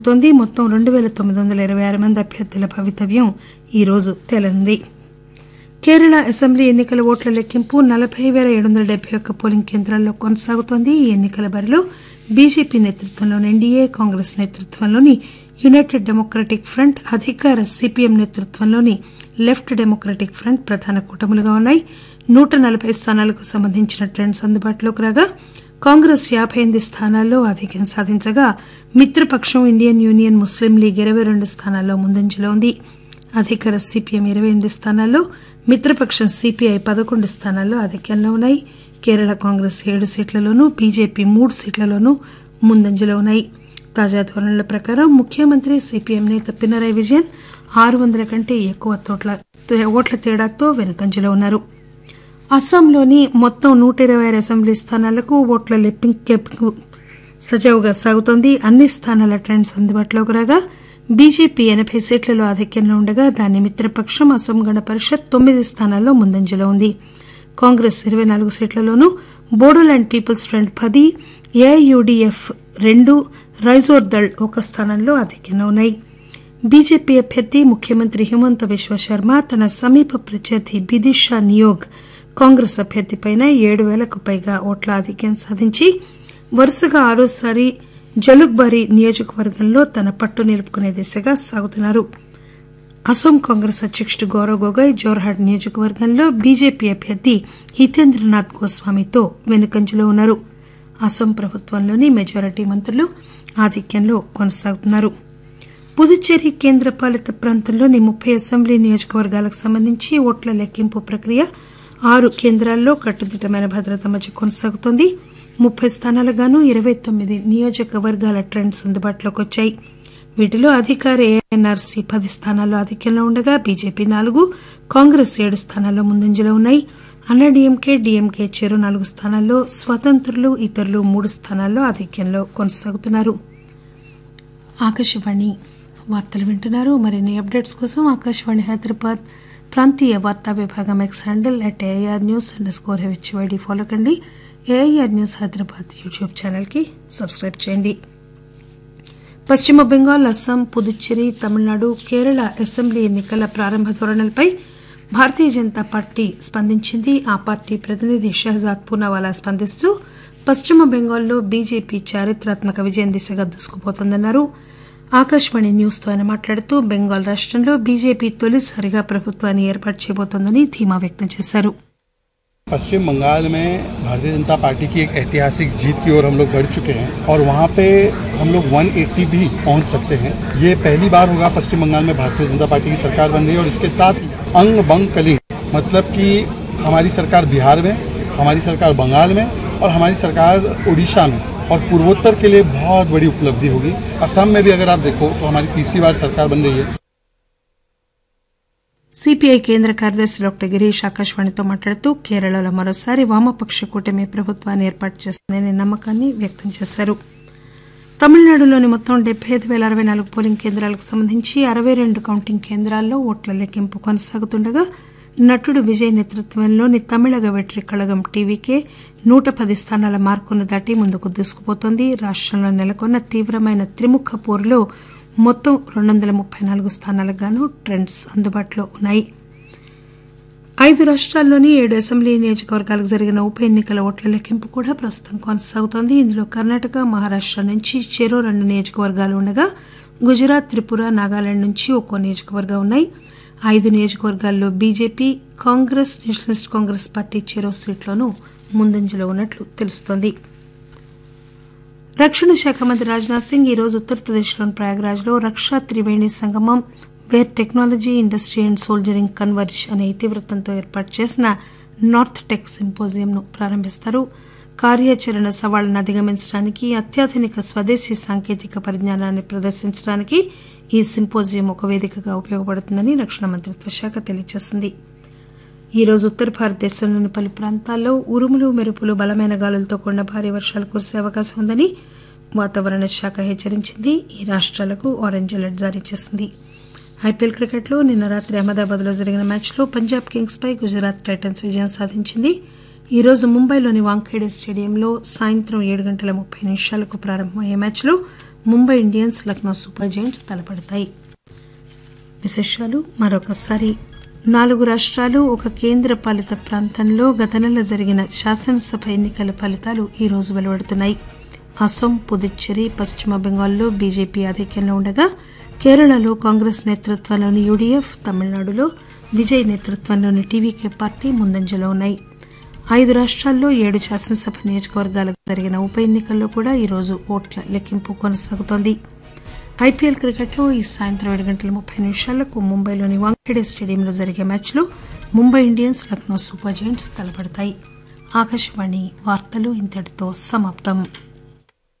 తొంది మొత్తం రెండు పేల తొమ్మిది వందల ఇరవై ఆరు మంది అభ్యర్థుల భవితవ్యం ఈ రోజు తేలనుంది కేరళ అసెంబ్లీ ఎన్నికల ఓట్ల లెక్కింపు నలబై పేల ఏడు వందల డెబ్బై ఒక్క పోలింగ్ కేంద్రాల్లో కొనసాగుతోంది ఈ ఎన్నికల బరిలో బీజేపీ నేతృత్వంలోని ఎన్డీఏ కాంగ్రెస్ నేతృత్వంలోని యునైటెడ్ డెమోక్రటిక్ ఫ్రంట్ అధికార సీపీఎం నేతృత్వంలోని లెఫ్ట్ డెమోక్రటిక్ ఫ్రంట్ ప్రధాన కూటములుగా ఉన్నాయి నూట నలబై స్థానాలకు సంబంధించిన ట్రెండ్స్ అందుబాటులోకి రాగా కాంగ్రెస్ యాబై ఎనిమిది స్థానాల్లో ఆధిక్యం సాధించగా మిత్రపక్షం ఇండియన్ యూనియన్ ముస్లిం లీగ్ ఇరవై రెండు స్థానాల్లో ముందంజలో ఉంది అధికార సీపీఎం ఇరవై ఎనిమిది స్థానాల్లో మిత్రపక్షం సీపీఐ పదకొండు స్థానాల్లో ఆధిక్యంలో ఉన్నాయి కేరళ కాంగ్రెస్ ఏడు సీట్లలోనూ బీజేపీ మూడు సీట్లలోనూ ముందంజలో ఉన్నాయి తాజా ధోరణుల ప్రకారం ముఖ్యమంత్రి సీపీఎం నేత పినరయ్ విజయన్ ఆరు వందల కంటే ఎక్కువ తోట్ల ఓట్ల తేడాతో వెనుకంజలో ఉన్నారు అస్సాంలోని మొత్తం నూట ఇరవై ఆరు అసెంబ్లీ స్థానాలకు ఓట్ల లెక్కింపు సజావుగా సాగుతోంది అన్ని స్థానాల ట్రెండ్స్ అందుబాటులోకి రాగా బీజేపీ ఎనబై సీట్లలో ఆధిక్యంలో ఉండగా దాని మిత్రపక్షం అసోం గణ పరిషత్ తొమ్మిది స్థానాల్లో ముందంజలో ఉంది కాంగ్రెస్ ఇరవై నాలుగు సీట్లలోనూ బోడోల్యాండ్ పీపుల్స్ ఫ్రంట్ పది ఏఐయుడిఎఫ్ రెండు రైజోర్ దళ్ ఒక స్థానంలో ఆధిక్యంలో ఉన్నాయి బీజేపీ అభ్యర్థి ముఖ్యమంత్రి హిమంత బిశ్వ శర్మ తన సమీప ప్రత్యర్థి బిదిషా నియోగ్ కాంగ్రెస్ అభ్యర్థిపై ఏడు పేలకు పైగా ఓట్ల ఆధిక్యం సాధించి వరుసగా ఆరోసారి జలుక్బారి నియోజకవర్గంలో తన పట్టు నిలుపుకునే దిశగా సాగుతున్నారు అసోం కాంగ్రెస్ అధ్యకుడు గౌరవ్ గొగోయ్ జోర్హాట్ నియోజకవర్గంలో బీజేపీ అభ్యర్థి హితేంద్రనాథ్ గోస్వామితో వెనుకంజలో ఉన్నారు అసోం ప్రభుత్వంలోని మెజారిటీ మంత్రులు ఆధిక్యంలో కొనసాగుతున్నారు పుదుచ్చేరి కేంద్రపాలిత ప్రాంతంలోని ముప్పై అసెంబ్లీ నియోజకవర్గాలకు సంబంధించి ఓట్ల లెక్కింపు ప్రక్రియ ఆరు కేంద్రాల్లో కట్టుదిట్టమైన భద్రత మధ్య కొనసాగుతోంది ముప్పై స్థానాలుగాను ఇరవై తొమ్మిది నియోజకవర్గాల ట్రెండ్స్ అందుబాటులోకి వచ్చాయి వీటిలో అధికార ఏఎన్ఆర్సీ పది స్థానాల్లో ఆధిక్యంలో ఉండగా బీజేపీ నాలుగు కాంగ్రెస్ ఏడు స్థానాల్లో ముందంజలో ఉన్నాయి అన్నాడీఎంకే డీఎంకే చెరు నాలుగు స్థానాల్లో స్వతంత్రులు ఇతరులు మూడు స్థానాల్లో ఆధిక్యంలో కొనసాగుతున్నారు ఆకాశవాణి వార్తలు వింటున్నారు మరిన్ని అప్డేట్స్ కోసం ఆకాశవాణి హైదరాబాద్ ప్రాంతీయ వార్తా విభాగం X handle at AIR news underscore HYD follow కండి ఏఐఆర్ న్యూస్ హైదరాబాద్ యూట్యూబ్ ఛానల్కి సబ్స్క్రైబ్ చేయండి పశ్చిమ బెంగాల్ అస్సాం పుదుచ్చేరి తమిళనాడు కేరళ అసెంబ్లీ ఎన్నికల ప్రారంభ ధోరణులపై భారతీయ జనతా పార్టీ స్పందించింది ఆ పార్టీ ప్రతినిధి షహజాద్ పూనావాలా స్పందిస్తూ పశ్చిమ బెంగాల్లో బీజేపీ చారిత్రాత్మక విజయం దిశగా దూసుకుపోతోందన్నారు ఆకాశవాణి న్యూస్తో ఆయన మాట్లాడుతూ బెంగాల్ రాష్టంలో బీజేపీ తొలిసారిగా ప్రభుత్వాన్ని ఏర్పాటు చేయబోతోందని ధీమా వ్యక్తం చేశారు पश्चिम बंगाल में भारतीय जनता पार्टी की एक ऐतिहासिक जीत की ओर हम लोग बढ़ चुके हैं और वहाँ पे हम लोग 180 भी पहुँच सकते हैं ये पहली बार होगा पश्चिम बंगाल में भारतीय जनता पार्टी की सरकार बन रही है और इसके साथ ही अंग बंग कलिंग मतलब कि हमारी सरकार बिहार में हमारी सरकार बंगाल में और हमारी सरकार उड़ीसा में और पूर्वोत्तर के लिए बहुत बड़ी उपलब्धि होगी असम में भी अगर आप देखो तो हमारी तीसरी बार सरकार बन रही है సిపిఐ కేంద్ర కార్యదర్శి డాక్టర్ గిరీష్ ఆకాశవాణితో మాట్లాడుతూ కేరళలో మరోసారి వామపక్ష కూటమి ప్రభుత్వాన్ని ఏర్పాటు చేస్తుందనే నమ్మకాన్ని వ్యక్తం చేశారు తమిళనాడులోని మొత్తం డెబ్బై ఐదు పేల అరవై నాలుగు పోలింగ్ కేంద్రాలకు సంబంధించి అరవై రెండు కౌంటింగ్ కేంద్రాల్లో ఓట్ల లెక్కింపు కొనసాగుతుండగా నటుడు విజయ్ నేతృత్వంలోని తమిళగ వెట్రి కళగం టీవీకే నూట పది స్థానాల మార్కును దాటి ముందుకు దూసుకుపోతోంది రాష్టంలో నెలకొన్న తీవ్రమైన త్రిముఖ పోరులో మొత్తం రెండు వందల ముప్పై నాలుగు స్థానాలకు గాను ట్రెండ్స్ అందుబాటులో ఉన్నాయి ఐదు రాష్ట్రాల్లోని ఏడు అసెంబ్లీ నియోజకవర్గాలకు జరిగిన ఉప ఎన్నికల ఓట్ల లెక్కింపు కూడా ప్రస్తుతం కొనసాగుతోంది ఇందులో కర్ణాటక మహారాష్ట నుంచి చెరో రెండు నియోజకవర్గాలు ఉండగా గుజరాత్ త్రిపుర నాగాలాండ్ నుంచి ఒక్కో నియోజకవర్గం ఉన్నాయి ఐదు నియోజకవర్గాల్లో BJP Congress Nationalist Congress party చెరో సీట్లోనూ ముందంజలో ఉన్నట్లు తెలుస్తోంది రక్షణ శాఖ మంత్రి రాజ్నాథ్ సింగ్ ఈ రోజు ఉత్తరప్రదేశ్లోని ప్రయాగ్రాజ్లో Raksha Triveni Sangamam where technology industry and soldiering converge అనే ఇతివృత్తంతో ఏర్పాటు చేసిన నార్త్ టెక్ సింపోజియంను ప్రారంభిస్తారు కార్యాచరణ సవాళ్లను అధిగమించడానికి అత్యాధునిక స్వదేశీ సాంకేతిక పరిజ్ఞానాన్ని ప్రదర్శించడానికి ఈ సింపోజియం ఒక వేదికగా ఉపయోగపడుతుందని రక్షణ మంత్రిత్వ శాఖ తెలియజేసింది ఈ రోజు ఉత్తర భారతదేశంలోని పలు ప్రాంతాల్లో ఉరుములు మెరుపులు బలమైన గాలులతో కూడిన భారీ వర్షాలు కురిసే అవకాశం ఉందని వాతావరణ శాఖ హెచ్చరించింది ఈ రాష్ట్రాలకు ఆరెంజ్ అలర్ట్ జారీ చేసింది ఐపీఎల్ క్రికెట్లో నిన్న రాత్రి అహ్మదాబాద్లో జరిగిన మ్యాచ్లో పంజాబ్ కింగ్స్ పై గుజరాత్ టైటన్స్ విజయం సాధించింది ఈ రోజు ముంబైలోని వాంఖేడే స్టేడియంలో సాయంత్రం ఏడు గంటల ముప్పై నిమిషాలకు ప్రారంభమయ్యే మ్యాచ్లో Mumbai Indians Lucknow Super Giants తలపడతాయి విశేషాలు మరొకసారి నాలుగు రాష్ట్రాలు ఒక కేంద్ర పాలిత ప్రాంతంలో గత నెల జరిగిన శాసనసభ ఎన్నికల ఫలితాలు ఈ రోజు వెలువడుతున్నాయి అసోం పుదుచ్చేరి పశ్చిమ బెంగాల్లో బీజేపీ ఆధిక్యంలో ఉండగా కేరళలో కాంగ్రెస్ నేతృత్వంలోని యూడీఎఫ్ తమిళనాడులో విజయ్ నేతృత్వంలోని టీవీకే పార్టీ ముందంజలో ఉన్నాయి ఐదు రాష్ట్రాల్లో ఏడు శాసనసభ నియోజకవర్గాలకు జరిగిన ఉప ఎన్నికల్లో కూడా ఈరోజు ఓట్ల లెక్కింపు కొనసాగుతోంది ఐపీఎల్ క్రికెట్లో ఈ సాయంత్రం ఏడు గంటల ముప్పై నిమిషాలకు ముంబైలోని వాంఖేడే స్టేడియంలో జరిగే మ్యాచ్లో Mumbai Indians Lucknow Super Giants తలపడతాయి ఆకాశవాణి వార్తలు ఇంతటితో సమాప్తం